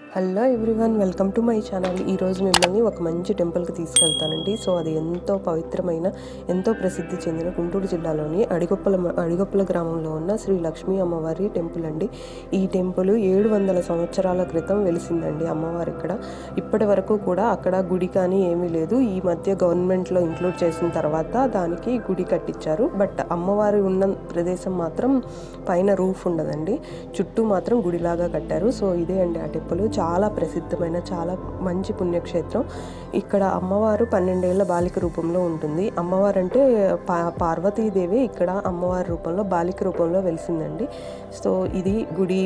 hello everyone welcome to my channel ఈరోజు మిమ్మల్ని ఒక మంచి టెంపుల్కి తీసుకెళ్తానండి సో అది ఎంతో పవిత్రమైన ఎంతో ప్రసిద్ధి చెందిన గుంటూరు జిల్లాలోని అడిగొప్పల అడిగొప్పల గ్రామంలో ఉన్న శ్రీ లక్ష్మీ అమ్మవారి టెంపుల్ అండి ఈ టెంపుల్ ఏడు వందల సంవత్సరాల క్రితం వెలిసిందండి అమ్మవారు ఇక్కడ ఇప్పటి వరకు కూడా అక్కడ గుడి కానీ ఏమీ లేదు ఈ మధ్య గవర్నమెంట్లో ఇంక్లూడ్ చేసిన తర్వాత దానికి గుడి కట్టించారు బట్ అమ్మవారు ఉన్న ప్రదేశం మాత్రం పైన రూఫ్ ఉండదండి చుట్టూ మాత్రం గుడిలాగా కట్టారు సో ఇదే అండి ఆ టెంపుల్ చాలా ప్రసిద్ధమైన చాలా మంచి పుణ్యక్షేత్రం ఇక్కడ అమ్మవారు పన్నెండేళ్ల బాలిక రూపంలో ఉంటుంది అమ్మవారు అంటే పా పార్వతీదేవి ఇక్కడ అమ్మవారి రూపంలో బాలిక రూపంలో వెలిసిందండి సో ఇది గుడి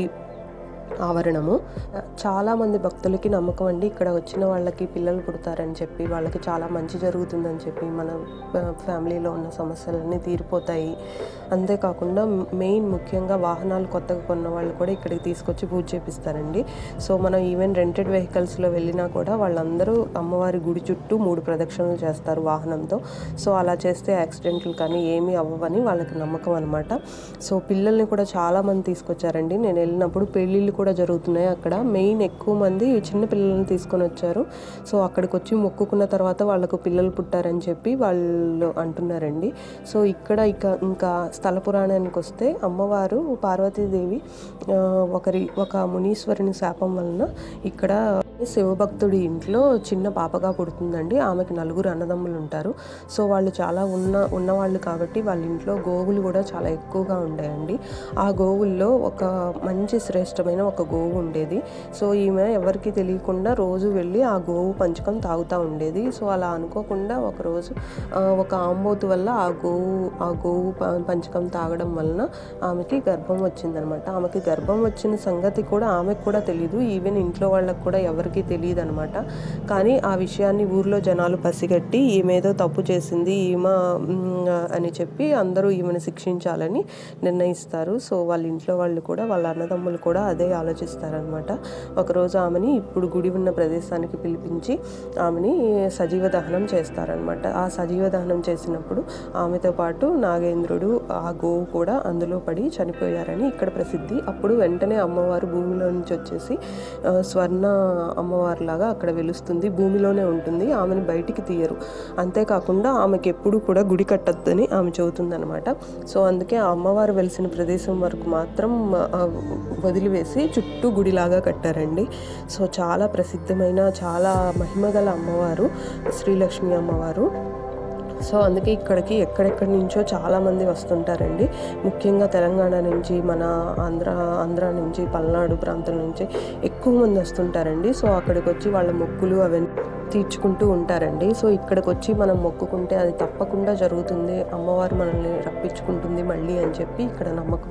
ఆవరణము చాలా మంది భక్తులకి నమ్మకం అండి ఇక్కడ వచ్చిన వాళ్ళకి పిల్లలు పుడతారని చెప్పి వాళ్ళకి చాలా మంచి జరుగుతుందని చెప్పి మన ఫ్యామిలీలో ఉన్న సమస్యలన్నీ తీరిపోతాయి అంతేకాకుండా మెయిన్ ముఖ్యంగా వాహనాలు కొత్తగా కొన్న వాళ్ళు కూడా ఇక్కడికి తీసుకొచ్చి పూజ చేపిస్తారండి సో మనం ఈవెన్ రెంటెడ్ వెహికల్స్లో వెళ్ళినా కూడా వాళ్ళందరూ అమ్మవారి గుడి చుట్టూ మూడు ప్రదక్షిణలు చేస్తారు వాహనంతో సో అలా చేస్తే యాక్సిడెంట్లు కానీ ఏమీ అవ్వవని వాళ్ళకి నమ్మకం అనమాట సో పిల్లల్ని కూడా చాలా మంది తీసుకొచ్చారండి నేను వెళ్ళినప్పుడు పెళ్ళిళ్ళు కూడా జరుగుతున్నాయి అక్కడ మెయిన్ ఎక్కువ మంది చిన్న పిల్లల్ని తీసుకొని వచ్చారు సో అక్కడికి వచ్చి మొక్కుకున్న తర్వాత వాళ్ళకు పిల్లలు పుట్టారని చెప్పి వాళ్ళు అంటున్నారండి సో ఇక్కడ ఇక ఇంకా స్థల పురాణానికి వస్తే అమ్మవారు పార్వతీదేవి ఆ, ఒకరి ఒక మునీశ్వరుని శాపం వలన ఇక్కడ శివభక్తుడి ఇంట్లో చిన్న పాపగా పుడుతుందండి ఆమెకి నలుగురు అన్నదమ్ములు ఉంటారు సో వాళ్ళు చాలా ఉన్న ఉన్నవాళ్ళు కాబట్టి వాళ్ళ ఇంట్లో గోవులు కూడా చాలా ఎక్కువగా ఉండేయండి ఆ గోవుల్లో ఒక మంచి శ్రేష్టమైన ఒక గోవు ఉండేది సో ఈమె ఎవరికి తెలియకుండా రోజు వెళ్ళి ఆ గోవు పంచకం తాగుతూ ఉండేది సో అలా అనుకోకుండా ఒకరోజు ఆ, ఒక ఆంబోతు వల్ల ఆ గోవు ఆ గోవు ప- పంచకం తాగడం వలన ఆమెకి గర్భం వచ్చిందనమాట ఆమెకి గర్భం వచ్చిన సంగతి కూడా ఆమెకు కూడా తెలియదు ఈవెన్ ఇంట్లో వాళ్ళకి కూడా ఎవరికి తెలియదు అనమాట కానీ ఆ విషయాన్ని ఊర్లో జనాలు పసిగట్టి ఈమెదో తప్పు చేసింది ఈమె మ్, అని చెప్పి అందరూ ఈమెను శిక్షించాలని నిర్ణయిస్తారు సో వాళ్ళ ఇంట్లో వాళ్ళు కూడా వాళ్ళ అన్నదమ్ములు కూడా అదే ఆలోచిస్తారనమాట ఒకరోజు ఆమెని ఇప్పుడు గుడి ఉన్న ప్రదేశానికి పిలిపించి ఆమెని సజీవ దహనం చేస్తారనమాట ఆ సజీవ దహనం చేసినప్పుడు ఆమెతో పాటు నాగేంద్రుడు ఆ గోవు కూడా అందులో పడి చనిపోయారని ఇక్కడ ప్రసిద్ధి అప్పుడు వెంటనే అమ్మవారు భూమిలో నుంచి వచ్చేసి ఆ, స్వర్ణ అమ్మవారిలాగా అక్కడ వెలుస్తుంది భూమిలోనే ఉంటుంది ఆమెను బయటికి తీయరు అంతేకాకుండా ఆమెకి ఎప్పుడు కూడా గుడి కట్టొద్దని ఆమె చెబుతుందనమాట సో అందుకే ఆ అమ్మవారు వెలిసిన ప్రదేశం వరకు మాత్రం ఆ, వదిలివేసి చుట్టూ గుడిలాగా కట్టారండి సో చాలా ప్రసిద్ధమైన చాలా మహిమగల అమ్మవారు శ్రీలక్ష్మి అమ్మవారు సో అందుకే ఇక్కడికి ఎక్కడెక్కడి నుంచో చాలామంది వస్తుంటారండి ముఖ్యంగా తెలంగాణ నుంచి మన ఆంధ్ర ఆంధ్ర నుంచి పల్నాడు ప్రాంతం నుంచి ఎక్కువ మంది వస్తుంటారండి సో అక్కడికి వచ్చి వాళ్ళ మొక్కులు అవన్నీ తీర్చుకుంటూ ఉంటారండి సో ఇక్కడికి వచ్చి మనం మొక్కుకుంటే అది తప్పకుండా జరుగుతుంది అమ్మవారు మనల్ని రప్పించుకుంటుంది మళ్ళీ అని చెప్పి ఇక్కడ నమ్మకం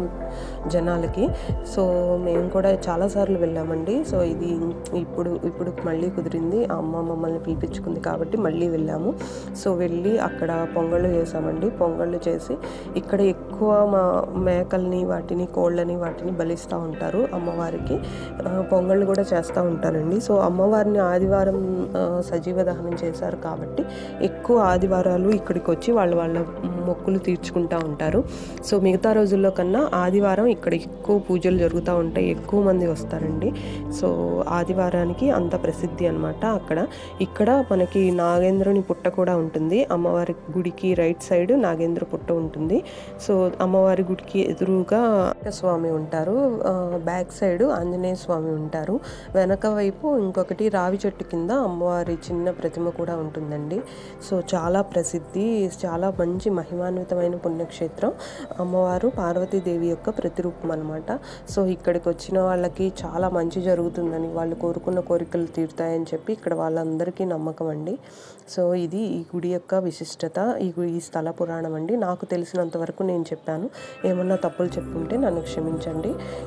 జనాలకి సో మేము కూడా చాలాసార్లు వెళ్ళామండి సో ఇది ఇప్పుడు ఇప్పుడు mళ్ళీ కుదిరింది ఆ అమ్మ మమ్మల్ని పిలిపించుకుంది కాబట్టి మళ్ళీ వెళ్ళాము సో వెళ్ళి అక్కడ పొంగళ్ళు చేసామండి పొంగళ్ళు చేసి ఇక్కడ ఎక్కువ మా మేకల్ని వాటిని కోళ్ళని వాటిని బలిస్తూ ఉంటారు అమ్మవారికి ఆ, పొంగళ్ళు కూడా చేస్తూ ఉంటారండి సో అమ్మవారిని ఆదివారం ఆ, సజీవ దహనం చేశారు కాబట్టి ఎక్కువ ఆదివారాలు ఇక్కడికి వచ్చి వాళ్ళ వాళ్ళ మొక్కులు తీర్చుకుంటూ ఉంటారు సో మిగతా రోజుల్లో కన్నా ఆదివారం ఇక్కడ ఎక్కువ పూజలు జరుగుతూ ఉంటాయి ఎక్కువ మంది వస్తారండి సో ఆదివారానికి అంత ప్రసిద్ధి అనమాట అక్కడ ఇక్కడ మనకి నాగేంద్రుని పుట్ట కూడా ఉంటుంది అమ్మవారి గుడికి రైట్ సైడ్ నాగేంద్ర పుట్ట ఉంటుంది సో అమ్మవారి గుడికి ఎదురుగా స్వామి ఉంటారు ఆ, బ్యాక్ సైడ్ ఆంజనేయ స్వామి ఉంటారు వెనక వైపు ఇంకొకటి రావి చెట్టు కింద అమ్మవారి చిన్న ప్రతిమ కూడా ఉంటుందండి సో చాలా ప్రసిద్ధి చాలా మంచి మహిమాన్వితమైన పుణ్యక్షేత్రం అమ్మవారు పార్వతీదేవి యొక్క ప్రతిరూపం అనమాట సో ఇక్కడికి వచ్చిన వాళ్ళకి చాలా మంచి జరుగుతుందని వాళ్ళు కోరుకున్న కోరికలు తీరుతాయని చెప్పి ఇక్కడ వాళ్ళందరికీ నమ్మకం అండి సో ఇది ఈ గుడి యొక్క విశిష్టత ఈ గు- ఈ స్థల పురాణం అండి నాకు తెలిసినంత వరకు నేను చెప్పాను ఏమన్నా తప్పులు చెప్పుంటే నన్ను క్షమించండి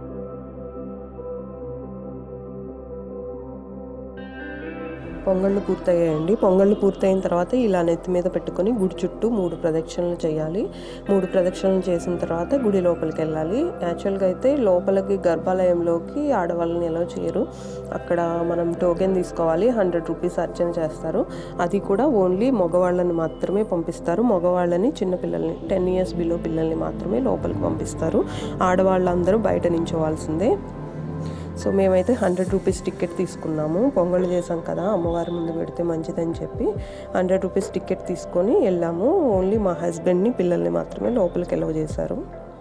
పొంగళ్ళు పూర్తయ్యాయండి పొంగళ్ళు పూర్తయిన తర్వాత ఇలా నెత్తి మీద పెట్టుకొని గుడి చుట్టూ మూడు ప్రదక్షిణలు చేయాలి మూడు ప్రదక్షిణలు చేసిన తర్వాత గుడి లోపలికి వెళ్ళాలి యాక్చువల్గా అయితే లోపలికి గర్భాలయంలోకి ఆడవాళ్ళని ఎలా చేయరు అక్కడ మనం టోకెన్ తీసుకోవాలి హండ్రెడ్ రూపీస్ అర్చన చేస్తారు అది కూడా ఓన్లీ మగవాళ్ళని మాత్రమే పంపిస్తారు మగవాళ్ళని చిన్నపిల్లల్ని టెన్ ఇయర్స్ బిలో పిల్లల్ని మాత్రమే లోపలికి పంపిస్తారు ఆడవాళ్ళందరూ బయట నించోవాల్సిందే సో మేమైతే హండ్రెడ్ రూపీస్ టికెట్ తీసుకున్నాము పొంగల్ చేసాం కదా అమ్మవారి ముందు పెడితే మంచిదని చెప్పి హండ్రెడ్ రూపీస్ టికెట్ తీసుకొని వెళ్ళాము ఓన్లీ మా హస్బెండ్ని పిల్లల్ని మాత్రమే లోపలికి ఎలవ చేశారు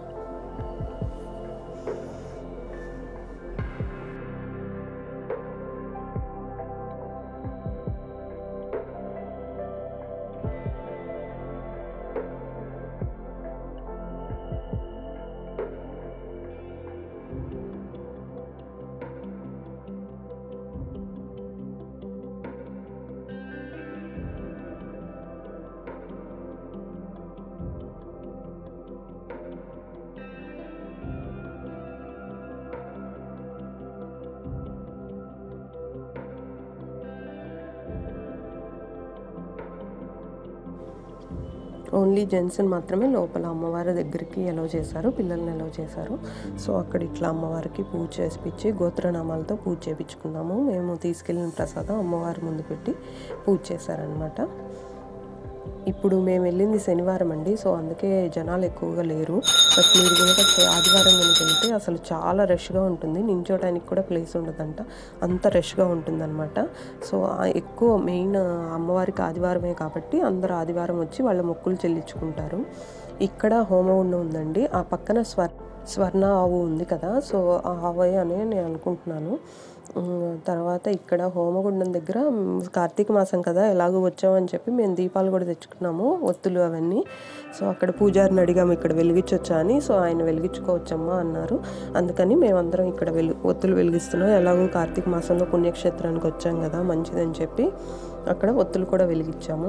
ఓన్లీ జెంట్స్ని మాత్రమే లోపల అమ్మవారి దగ్గరికి ఎలో చేశారు పిల్లల్ని ఎలో చేశారు సో అక్కడ ఇట్లా అమ్మవారికి పూజ చేసిపించి గోత్రనామాలతో పూజ చేయించుకున్నాము మేము తీసుకెళ్ళిన ప్రసాదం అమ్మవారి ముందు పెట్టి పూజ చేశారనమాట ఇప్పుడు మేము వెళ్ళింది శనివారం అండి సో అందుకే జనాలు ఎక్కువగా లేరు బట్ మీరు కనుక ఆదివారం కనుక వెళ్తే అసలు చాలా రష్గా ఉంటుంది నించోడానికి కూడా ప్లేస్ ఉండదంట అంత రష్గా ఉంటుందన్నమాట సో ఆ ఎక్కువ మెయిన్ అమ్మవారికి ఆదివారమే కాబట్టి అందరూ ఆదివారం వచ్చి వాళ్ళ మొక్కులు చెల్లించుకుంటారు ఇక్కడ హోమగుండం ఉందండి ఆ పక్కన స్వర్ స్వర్ణ ఆవు ఉంది కదా సో ఆ ఆవే అని నేను అనుకుంటున్నాను ఉమ్, తర్వాత ఇక్కడ హోమగుండం దగ్గర ఉమ్, కార్తీక మాసం కదా ఎలాగో వచ్చామని చెప్పి మేము దీపాలు కూడా తెచ్చుకున్నాము ఒత్తులు అవన్నీ సో అక్కడ పూజారిని అడిగాము ఇక్కడ వెలిగించవచ్చా అని సో ఆయన వెలిగించుకోవచ్చమ్మా అన్నారు అందుకని మేమందరం ఇక్కడ వెలు ఒత్తులు వెలిగిస్తున్నాం ఎలాగో కార్తీక మాసంలో పుణ్యక్షేత్రానికి వచ్చాం కదా మంచిదని చెప్పి అక్కడ ఒత్తులు కూడా వెలిగించాము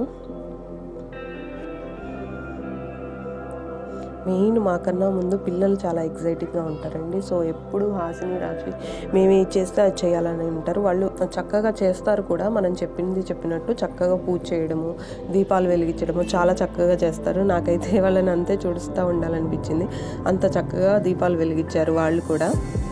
మెయిన్ మాకన్నా ముందు పిల్లలు చాలా ఎగ్జైటింగ్గా ఉంటారండి సో ఎప్పుడు హాసిని రాసి మేము ఏది చేస్తే అది చేయాలని ఉంటారు వాళ్ళు చక్కగా చేస్తారు కూడా మనం చెప్పింది చెప్పినట్టు చక్కగా పూజ చేయడము దీపాలు వెలిగించడము చాలా చక్కగా చేస్తారు నాకైతే వాళ్ళని అంతే చూడుస్తూ ఉండాలనిపించింది అంత చక్కగా దీపాలు వెలిగించారు వాళ్ళు కూడా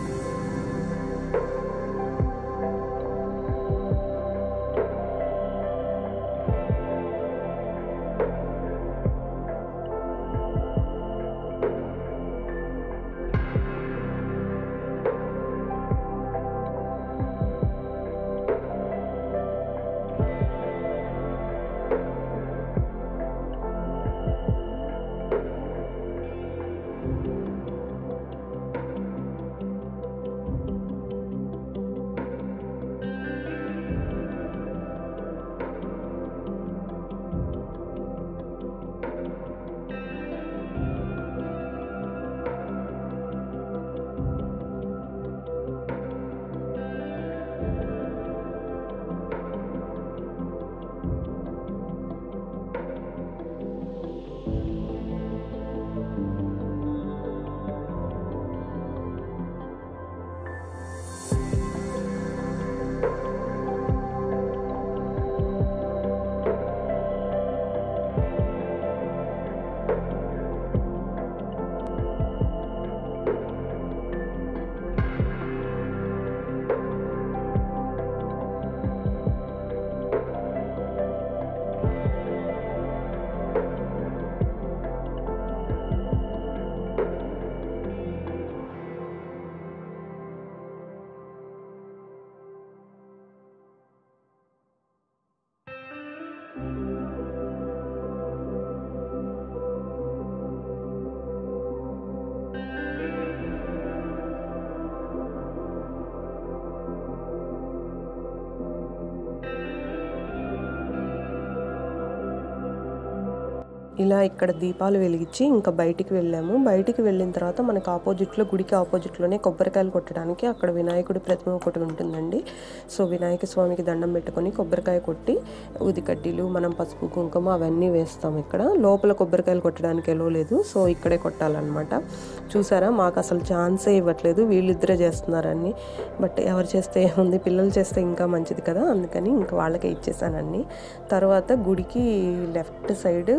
ఇలా ఇక్కడ దీపాలు వెలిగించి ఇంకా బయటికి వెళ్ళాము బయటికి వెళ్ళిన తర్వాత మనకు ఆపోజిట్లో గుడికి ఆపోజిట్లోనే కొబ్బరికాయలు కొట్టడానికి అక్కడ వినాయకుడి ప్రతిమ ఒకటి ఉంటుందండి సో వినాయక స్వామికి దండం పెట్టుకొని కొబ్బరికాయ కొట్టి ఉదికడ్డీలు మనం పసుపు కుంకుమ అవన్నీ వేస్తాం ఇక్కడ లోపల కొబ్బరికాయలు కొట్టడానికి ఎలో లేదు సో ఇక్కడే కొట్టాలన్నమాట చూసారా మాకు అసలు ఛాన్సే ఇవ్వట్లేదు వీళ్ళిద్దరే చేస్తున్నారని బట్ ఎవరు చేస్తే ఏముంది పిల్లలు చేస్తే ఇంకా మంచిది కదా అందుకని ఇంకా వాళ్ళకే ఇచ్చేసానండి తర్వాత గుడికి లెఫ్ట్ సైడ్ మనకి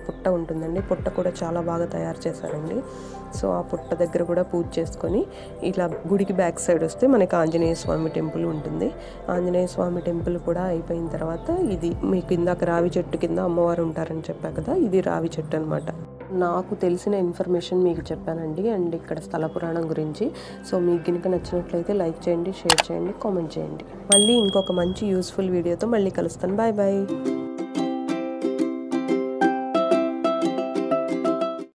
పుట్ట ఉంటుందండి పుట్ట కూడా చాలా బాగా తయారు చేశారండి సో ఆ పుట్ట దగ్గర కూడా పూజ చేసుకొని ఇలా గుడికి బ్యాక్ సైడ్ వస్తే మనకి ఆంజనేయ స్వామి టెంపుల్ ఉంటుంది ఆంజనేయ స్వామి టెంపుల్ కూడా అయిపోయిన తర్వాత ఇది మీకు ఇందాక రావి చెట్టు కింద అమ్మవారు ఉంటారని చెప్పా కదా ఇది రావి చెట్టు అనమాట నాకు తెలిసిన ఇన్ఫర్మేషన్ మీకు చెప్పానండి అండ్ ఇక్కడ స్థల పురాణం గురించి సో మీకు కనుక నచ్చినట్లయితే లైక్ చేయండి షేర్ చేయండి కామెంట్ చేయండి మళ్ళీ ఇంకొక మంచి యూస్ఫుల్ వీడియోతో మళ్ళీ కలుస్తాను బాయ్ బాయ్